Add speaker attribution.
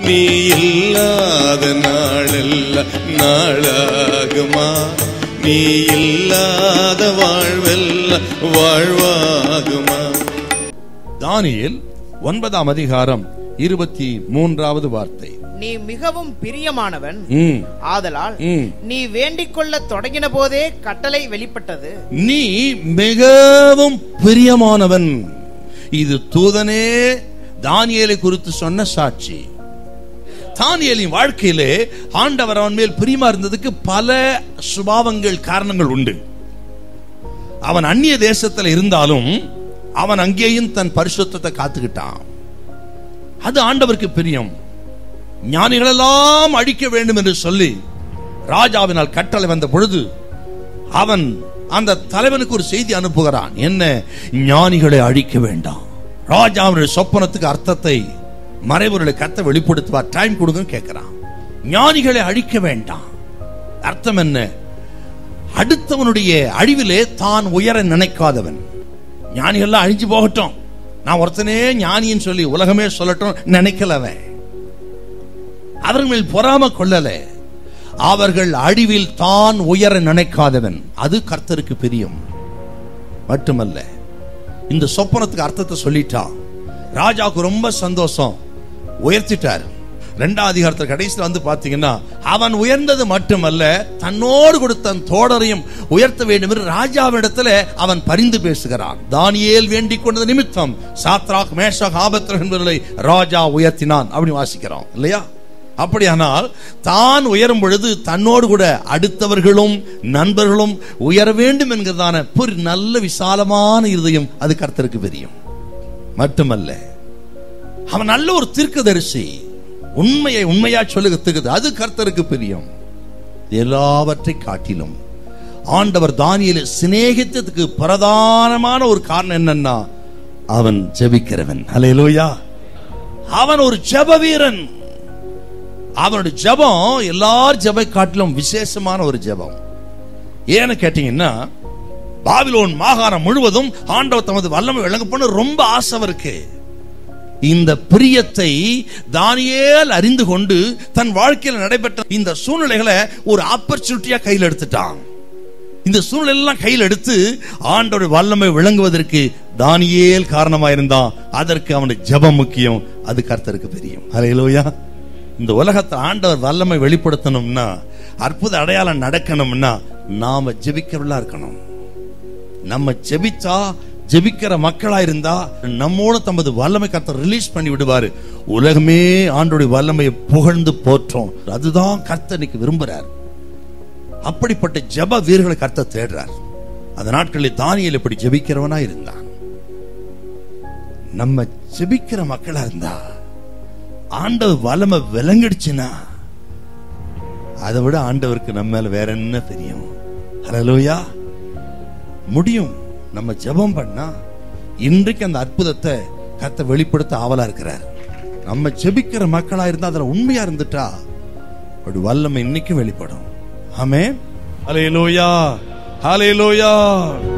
Speaker 1: நீ இல்லாத நாளெல்லாம் நாளாகுமா நீ இல்லாத வாழ்வெல்லாம் வாழ்வாகுமா
Speaker 2: தானியேல் ஒன்பதாம் அதிகாரம் இருபத்தி மூன்றாவது வார்த்தை
Speaker 3: நீ மிகவும் பிரியமானவன்
Speaker 2: ம்,
Speaker 3: ஆதலால்
Speaker 2: ம்.
Speaker 3: நீ வேண்டிக் கொள்ள தொடங்கின போதே கட்டளை வெளிப்பட்டது
Speaker 2: நீ மிகவும் பிரியமானவன் இது தூதனே தானியேலை குறித்து சொன்ன சாட்சி தானியேலின் வாழ்க்கையிலே ஆண்டவர் அவன் மேல் பிரியமா இருந்ததுக்கு பல சுபாவங்கள் காரணங்கள் உண்டு அவன் அந்நிய தேசத்துல இருந்தாலும் அவன் அங்கேயும் தன் பரிசுத்தத்தை காத்துக்கிட்டான் அது ஆண்டவருக்கு பிரியம் ஞானிகளெல்லாம் அழிக்க வேண்டும் என்று சொல்லி ராஜாவினால் கட்டளை வந்த பொழுது அவன் அந்த தலைவனுக்கு ஒரு செய்தி அனுப்புகிறான் என்ன ஞானிகளை அழிக்க வேண்டாம் ராஜாவுடைய சொப்பனத்துக்கு அர்த்தத்தை மறைவர்களை கத்த வெளிப்படுத்துவார் டைம் கொடுங்க கேட்கிறான் ஞானிகளை அழிக்க வேண்டாம் அர்த்தம் என்ன அடுத்தவனுடைய அழிவிலே தான் உயர நினைக்காதவன் ஞானிகள்லாம் அழிஞ்சு போகட்டும் நான் ஒருத்தனே ஞானின்னு சொல்லி உலகமே சொல்லட்டும் நினைக்கலவன் அவர்கள் மேல் பொறாம கொள்ளல அவர்கள் அழிவில் தான் உயர நினைக்காதவன் அது கர்த்தருக்கு பிரியம் மட்டுமல்ல இந்த சொப்பனத்துக்கு அர்த்தத்தை சொல்லிட்டான் ராஜாவுக்கு ரொம்ப சந்தோஷம் உயர்த்திட்டார் ரெண்டாம் அதிகாரத்தில் கடைசியில் வந்து பாத்தீங்கன்னா அவன் உயர்ந்தது மட்டுமல்ல தன்னோடு கொடுத்த தன் தோழரையும் உயர்த்த வேண்டும் என்று ராஜாவிடத்துல அவன் பரிந்து பேசுகிறான் தானியேல் வேண்டிக் கொண்டது நிமித்தம் சாத்ராக் மேஷாக் ஆபத்ரக் என்பவர்களை ராஜா உயர்த்தினான் அப்படி வாசிக்கிறோம் இல்லையா அப்படியானால் தான் உயரும் பொழுது தன்னோடு கூட அடுத்தவர்களும் நண்பர்களும் உயர வேண்டும் என்கிறதான ஒரு நல்ல விசாலமான இருதயம் அது கர்த்தருக்கு தெரியும் மட்டுமல்ல அவன் நல்ல ஒரு தீர்க்கதரிசி உண்மையை உண்மையா சொல்லுகிறது அது கர்த்தருக்கு பிரியம் எல்லாவற்றை காட்டிலும் ஆண்டவர் தானியலை சிநேகித்ததுக்கு பிரதானமான ஒரு காரணம் என்னன்னா அவன் ஜெபிக்கிறவன் ஹalleluya அவன் ஒரு ஜெப வீரன் அவனுடைய ஜெபம் எல்லார் ஜெபை காட்டிலும் விசேஷமான ஒரு ஜெபம் ஏன்னு கேட்டீங்கன்னா பாபிலோன் மாகாணம் முழுவதும் ஆண்டவர் தமது வல்லமை விளங்க பண்ண ரொம்ப ஆசை அவருக்கு இந்த பிரியத்தை தானியேல் அறிந்து கொண்டு தன் வாழ்க்கையில் நடைபெற்ற இந்த சூழ்நிலைகளை ஒரு ஆப்பர்ச்சுனிட்டியா கையில் எடுத்துட்டான் இந்த சூழ்நிலை எல்லாம் கையில் எடுத்து ஆண்டோட வல்லமை விளங்குவதற்கு தானியேல் காரணமா இருந்தான் அதற்கு அவனுடைய ஜெபம் முக்கியம் அது கர்த்தருக்கு தெரியும் ஹalleluya இந்த உலகத்தை ஆண்டவர் வல்லமை வெளிப்படுத்தணும்னா அற்புத அடையாளம் நடக்கணும்னா நாம ஜெபிக்கிறவர்களா இருக்கணும் நம்ம ஜெபிச்சா ஜெபிக்கிற மக்களா இருந்தா நம்மோட தமது வல்லமை கர்த்தர் ரிலீஸ் பண்ணி விடுவாரு உலகமே ஆண்டோடைய வல்லமையை புகழ்ந்து போற்றோம் அதுதான் கர்த்தர் இன்னைக்கு விரும்புறார் அப்படிப்பட்ட ஜெப வீரர்களை கர்த்தர் தேடுறார் அந்த நாட்களில் தானியேல் இப்படி ஜெபிக்கிறவனா இருந்தான் நம்ம ஜெபிக்கிற மக்களா இருந்தா ஆண்டவர் வல்லமை விளங்கிடுச்சுன்னா அதை விட ஆண்டவருக்கு நம்ம மேல வேற என்ன தெரியும் ஹalleluya முடியும் நம்ம ஜெபம் பண்ணா இன்றைக்கு அந்த அற்புதத்தை கத்த வெளிப்படுத்த ஆவலா இருக்கிறார் நம்ம ஜெபிக்கிற மக்களா இருந்தா அதுல உண்மையா இருந்துட்டா ஒரு வல்லமை இன்னைக்கு வெளிப்படும் ஆமே ஹalleluya ஹalleluya